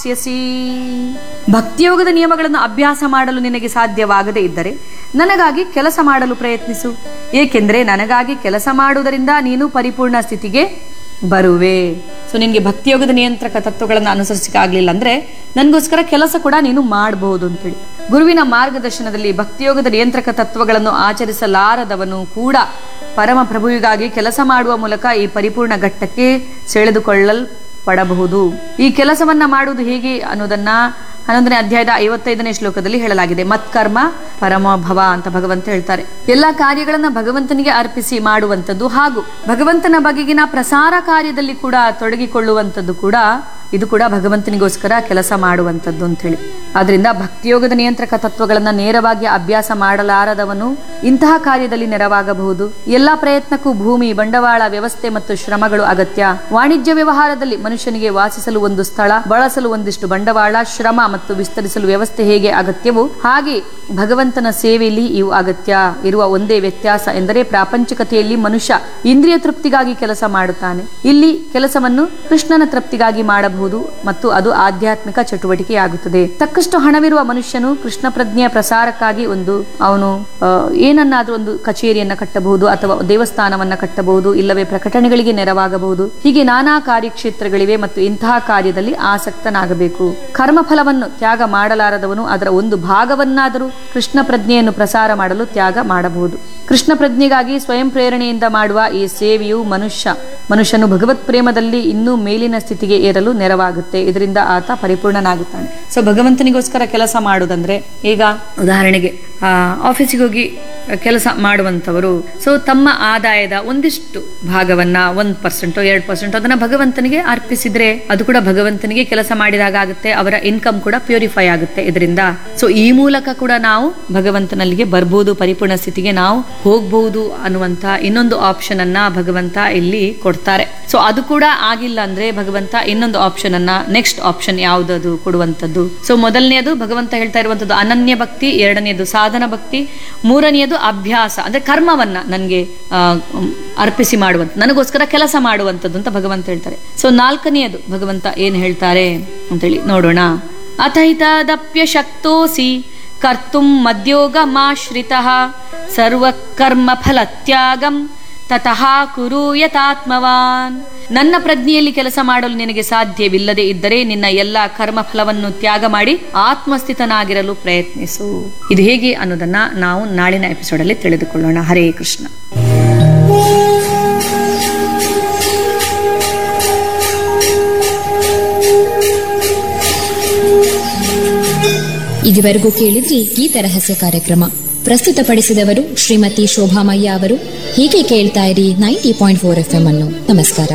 ಯಸಿ ಭಕ್ತಿಯೋಗದ ನಿಯಮಗಳನ್ನು ಅಭ್ಯಾಸ ಮಾಡಲು ನಿನಗೆ ಸಾಧ್ಯವಾಗದೇ ಇದ್ದರೆ ನನಗಾಗಿ ಕೆಲಸ ಮಾಡಲು ಪ್ರಯತ್ನಿಸು ಏಕೆಂದರೆ ನನಗಾಗಿ ಕೆಲಸ ಮಾಡುವುದರಿಂದ ನೀನು ಪರಿಪೂರ್ಣ ಸ್ಥಿತಿಗೆ ಬರುವೆ ಸೊ ನಿನಗೆ ಭಕ್ತಿಯೋಗದ ನಿಯಂತ್ರಕ ತತ್ವಗಳನ್ನು ಅನುಸರಿಸಕ್ಕೆ ಆಗ್ಲಿಲ್ಲ ಅಂದ್ರೆ ನನಗೋಸ್ಕರ ಕೆಲಸ ಕೂಡ ನೀನು ಮಾಡಬಹುದು ಅಂತೇಳಿ ಗುರುವಿನ ಮಾರ್ಗದರ್ಶನದಲ್ಲಿ ಭಕ್ತಿಯೋಗದ ನಿಯಂತ್ರಕ ತತ್ವಗಳನ್ನು ಆಚರಿಸಲಾರದವನು ಕೂಡ ಪರಮ ಪ್ರಭುವಿಗಾಗಿ ಕೆಲಸ ಮಾಡುವ ಮೂಲಕ ಈ ಪರಿಪೂರ್ಣ ಘಟ್ಟಕ್ಕೆ ಸೆಳೆದುಕೊಳ್ಳಲ್ಪಡಬಹುದು ಈ ಕೆಲಸವನ್ನ ಮಾಡುವುದು ಹೇಗೆ ಅನ್ನೋದನ್ನ ಹನ್ನೊಂದನೇ ಅಧ್ಯಾಯದ ಐವತ್ತೈದನೇ ಶ್ಲೋಕದಲ್ಲಿ ಹೇಳಲಾಗಿದೆ ಮತ್ಕರ್ಮ ಪರಮಭವ ಅಂತ ಭಗವಂತ ಹೇಳ್ತಾರೆ ಎಲ್ಲಾ ಕಾರ್ಯಗಳನ್ನ ಭಗವಂತನಿಗೆ ಅರ್ಪಿಸಿ ಮಾಡುವಂಥದ್ದು ಹಾಗೂ ಭಗವಂತನ ಬಗೆಗಿನ ಪ್ರಸಾರ ಕಾರ್ಯದಲ್ಲಿ ಕೂಡ ತೊಡಗಿಕೊಳ್ಳುವಂಥದ್ದು ಕೂಡ ಇದು ಕೂಡ ಭಗವಂತನಿಗೋಸ್ಕರ ಕೆಲಸ ಮಾಡುವಂಥದ್ದು ಅಂತ ಹೇಳಿ ಆದ್ರಿಂದ ಭಕ್ತಿಯೋಗದ ನಿಯಂತ್ರಕ ತತ್ವಗಳನ್ನ ನೇರವಾಗಿ ಅಭ್ಯಾಸ ಮಾಡಲಾರದವನು ಇಂತಹ ಕಾರ್ಯದಲ್ಲಿ ನೆರವಾಗಬಹುದು ಎಲ್ಲಾ ಪ್ರಯತ್ನಕ್ಕೂ ಭೂಮಿ ಬಂಡವಾಳ ವ್ಯವಸ್ಥೆ ಮತ್ತು ಶ್ರಮಗಳು ಅಗತ್ಯ ವಾಣಿಜ್ಯ ವ್ಯವಹಾರದಲ್ಲಿ ಮನುಷ್ಯನಿಗೆ ವಾಸಿಸಲು ಒಂದು ಸ್ಥಳ ಬಳಸಲು ಒಂದಿಷ್ಟು ಬಂಡವಾಳ ಶ್ರಮ ಮತ್ತು ವಿಸ್ತರಿಸಲು ವ್ಯವಸ್ಥೆ ಹೇಗೆ ಅಗತ್ಯವೋ ಹಾಗೆ ಭಗವಂತನ ಸೇವೆಯಲ್ಲಿ ಇವು ಅಗತ್ಯ ಇರುವ ಒಂದೇ ವ್ಯತ್ಯಾಸ ಎಂದರೆ ಪ್ರಾಪಂಚಿಕತೆಯಲ್ಲಿ ಮನುಷ್ಯ ಇಂದ್ರಿಯ ತೃಪ್ತಿಗಾಗಿ ಕೆಲಸ ಮಾಡುತ್ತಾನೆ ಇಲ್ಲಿ ಕೆಲಸವನ್ನು ಕೃಷ್ಣನ ತೃಪ್ತಿಗಾಗಿ ಮಾಡಬಹುದು ಮತ್ತು ಅದು ಆಧ್ಯಾತ್ಮಿಕ ಚಟುವಟಿಕೆಯಾಗುತ್ತದೆ ತಕ್ಕಷ್ಟು ಹಣವಿರುವ ಮನುಷ್ಯನು ಕೃಷ್ಣ ಪ್ರಜ್ಞೆಯ ಪ್ರಸಾರಕ್ಕಾಗಿ ಒಂದು ಅವನು ಆ, ಏನನ್ನಾದ್ರೂ ಒಂದು ಕಚೇರಿಯನ್ನ ಕಟ್ಟಬಹುದು ಅಥವಾ ದೇವಸ್ಥಾನವನ್ನ ಕಟ್ಟಬಹುದು ಇಲ್ಲವೇ ಪ್ರಕಟಣೆಗಳಿಗೆ ನೆರವಾಗಬಹುದು ಹೀಗೆ ನಾನಾ ಕಾರ್ಯಕ್ಷೇತ್ರಗಳಿವೆ ಮತ್ತು ಇಂತಹ ಕಾರ್ಯದಲ್ಲಿ ಆಸಕ್ತನಾಗಬೇಕು ಕರ್ಮಫಲವನ್ನು ತ್ಯಾಗ ಮಾಡಲಾರದವನು ಅದರ ಒಂದು ಭಾಗವನ್ನಾದರೂ ಕೃಷ್ಣ ಪ್ರಜ್ಞೆಯನ್ನು ಪ್ರಸಾರ ಮಾಡಲು ತ್ಯಾಗ ಮಾಡಬಹುದು ಕೃಷ್ಣ ಪ್ರಜ್ಞೆಗಾಗಿ ಸ್ವಯಂ ಪ್ರೇರಣೆಯಿಂದ ಮಾಡುವ ಈ ಸೇವೆಯು ಮನುಷ್ಯ ಮನುಷ್ಯನು ಭಗವತ್ ಪ್ರೇಮದಲ್ಲಿ ಇನ್ನೂ ಮೇಲಿನ ಸ್ಥಿತಿಗೆ ಏರಲು ನೆರವಾಗುತ್ತೆ ಇದರಿಂದ ಆತ ಪರಿಪೂರ್ಣನಾಗುತ್ತಾನೆ ಸೊ ಭಗವಂತನಿಗೋಸ್ಕರ ಕೆಲಸ ಮಾಡುವುದಂದ್ರೆ ಈಗ ಉದಾಹರಣೆಗೆ ಆ, ಆಫೀಸಿಗೆ ಹೋಗಿ ಕೆಲಸ ಮಾಡುವಂಥವರು ಸೊ ತಮ್ಮ ಆದಾಯದ ಒಂದಿಷ್ಟು ಭಾಗವನ್ನ ಒಂದ್ ಪರ್ಸೆಂಟ್ ಎರಡು ಪರ್ಸೆಂಟ್ ಅದನ್ನ ಭಗವಂತನಿಗೆ ಅರ್ಪಿಸಿದ್ರೆ ಅದು ಕೂಡ ಭಗವಂತನಿಗೆ ಕೆಲಸ ಮಾಡಿದಾಗ ಆಗುತ್ತೆ ಅವರ ಇನ್ಕಮ್ ಕೂಡ ಪ್ಯೂರಿಫೈ ಆಗುತ್ತೆ ಇದರಿಂದ ಸೊ ಈ ಮೂಲಕ ಕೂಡ ನಾವು ಭಗವಂತನಲ್ಲಿಗೆ ಬರ್ಬೋದು ಪರಿಪೂರ್ಣ ಸ್ಥಿತಿಗೆ ನಾವು ಹೋಗ್ಬಹುದು ಅನ್ನುವಂತ ಇನ್ನೊಂದು ಆಪ್ಷನ್ ಅನ್ನ ಭಗವಂತ ಇಲ್ಲಿ ಕೊಡ್ತಾರೆ ಸೊ ಅದು ಕೂಡ ಆಗಿಲ್ಲ ಅಂದ್ರೆ ಭಗವಂತ ಇನ್ನೊಂದು ಆಪ್ಷನ್ ಅನ್ನ ನೆಕ್ಸ್ಟ್ ಆಪ್ಷನ್ ಯಾವ್ದದು ಕೊಡುವಂತದ್ದು ಸೊ ಮೊದಲನೆಯದು ಭಗವಂತ ಹೇಳ್ತಾ ಇರುವಂತದ್ದು ಅನನ್ಯ ಭಕ್ತಿ ಎರಡನೆಯದು ಸಾಧನ ಭಕ್ತಿ ಮೂರನೆಯದು ಅಭ್ಯಾಸ ಅಂದ್ರೆ ಕರ್ಮವನ್ನ ನನಗೆ ಅರ್ಪಿಸಿ ಮಾಡುವಂತ ನನಗೋಸ್ಕರ ಕೆಲಸ ಮಾಡುವಂಥದ್ದು ಅಂತ ಭಗವಂತ ಹೇಳ್ತಾರೆ ಸೊ ನಾಲ್ಕನೆಯದು ಭಗವಂತ ಏನ್ ಹೇಳ್ತಾರೆ ಅಂತೇಳಿ ನೋಡೋಣ ಅಥೈತದಪ್ಯ ಶಕ್ತೋಸಿ ಕರ್ತುಂ ಮದ್ಯೋಗಮಾಶ್ರಿತಃ ಸರ್ವಕರ್ಮ ಫಲತ್ಯಾಗಂ ತತಃ ಕುರು ಯತಾತ್ಮವಾನ್ ನನ್ನ ಪ್ರಜ್ಞೆಯಲ್ಲಿ ಕೆಲಸ ಮಾಡಲು ನಿನಗೆ ಸಾಧ್ಯವಿಲ್ಲದೆ ಇದ್ದರೆ ನಿನ್ನ ಎಲ್ಲ ಕರ್ಮ ಫಲವನ್ನು ತ್ಯಾಗ ಮಾಡಿ ಆತ್ಮಸ್ಥಿತನಾಗಿರಲು ಪ್ರಯತ್ನಿಸು ಇದು ಹೇಗೆ ಅನ್ನೋದನ್ನ ನಾವು ನಾಳಿನ ಎಪಿಸೋಡಲ್ಲಿ ತಿಳಿದುಕೊಳ್ಳೋಣ ಹರೇ ಕೃಷ್ಣ ಇದುವರೆಗೂ ಕೇಳಿದ್ರಿ ಗೀತ ರಹಸ್ಯ ಕಾರ್ಯಕ್ರಮ ಪ್ರಸ್ತುತಪಡಿಸಿದವರು ಶ್ರೀಮತಿ ಶೋಭಾಮಯ್ಯ ಅವರು ಹೀಗೆ ಕೇಳ್ತಾ ಇರಿ ninety point four F M ಅನ್ನು ನಮಸ್ಕಾರ